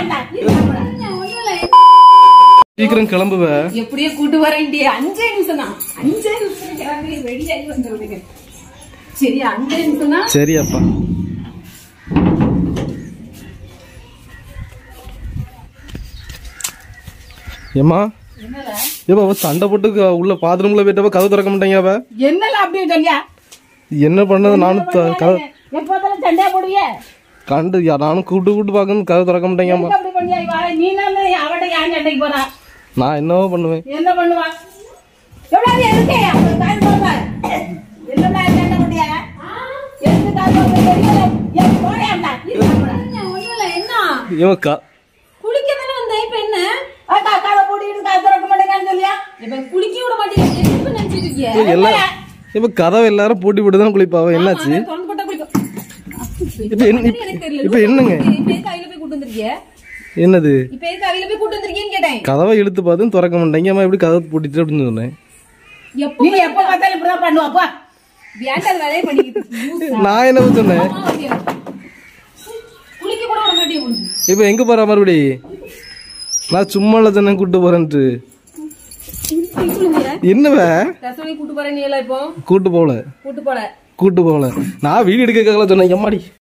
போயாண்டா சீக்கிரம் கிளம்புவ எப்படியோ கூட்டு வரேன்டி அஞ்சே நிமிஷம் தான் அஞ்சே நிமிஷம் கிளம்பி ரெடி ஆகி வந்துருவீங்க சரி அஞ்சே நிமிஷம் தான் சரி அப்பா ஏம்மா என்னடா ஏப்பா அவ சண்டை போட்டு க- உள்ள பாத்ரூம்ல போயிட்டப்ப கதை திறக்க மாட்டேங்க அவ என்னல அப்படியே சொல்லியா என்ன பண்ணது நானும் த- கதை எப்போதாலும் சண்டையா போடுவியே கண்டு யா- நானும் கூட்டு கூட்டு பார்க்கணும் கதை திறக்க மாட்டேங்கம்மா எதுக்கு அப்படி பண்ணியா இவ? நீ நான் அவட ஏன் சண்டைக்கு போறா நான் என்னவோ பண்ணுவேன் என்ன பண்ணுவா எவ்வளவு நேரம் இருக்கே அவளுக்கு கால் போடுவா என்ன சண்டை போட்டியா எதுக்கு கால் போடுவா தெரியல என் போயாண்டா என்ன இவன் க குளிக்க தானே வந்த இப்ப என்ன அக்கா கதை போட்டுக்கிட்டு கால் திறக்க மாட்டேங்கன்னு சொல்லியா இப்ப குளிக்க விட மாட்டேங்க என்ன நினைச்சிட்டு இருக்கிய எல்லாம் இப்ப கதவை எல்லாரும் போட்டி போட்டு தான் குளிப்பாவ என்னாச்சு தொண்டு போட்டா குளிக்கும் இப்ப என்ன இப்ப- எனக்கு தெரியல இப்ப என்னங்க இப்ப எதுக்கு அவில போய் கூட்டு வந்திருக்கிய என்னது இப்ப எதுக்கு அவில போய் கூட்டு வந்திருக்கேன்னு கேட்டேன் கதவை இழுத்து பார்த்து திறக்க மாட்டேங்க அம்மா எப்படி கதவை பூட்டிட்டு அப்படின்னு சொன்னேன் எப்ப நீ எப்ப பார்த்தாலும் இப்படிதான் பண்ணுவாப்பா வேண்டாம் வேலையே பண்ணிக்கிட்டு நான் என்ன சொன்னேன் குளிக்க கூட விட மாட்டேன் உனக்கு இப்ப எங்க போற மறுபடி நான் சும்மா இல்ல சொன்னேன் கூட்டு போறேன்ட்டு என்னவ ரசோனி கூட்டு போற நீ எல்லாம் இப்போ கூட்டு போல கூட்டு போல கூட்டு போகல நான் வீடு எடுக்க சொன்னேன் எம்மாடி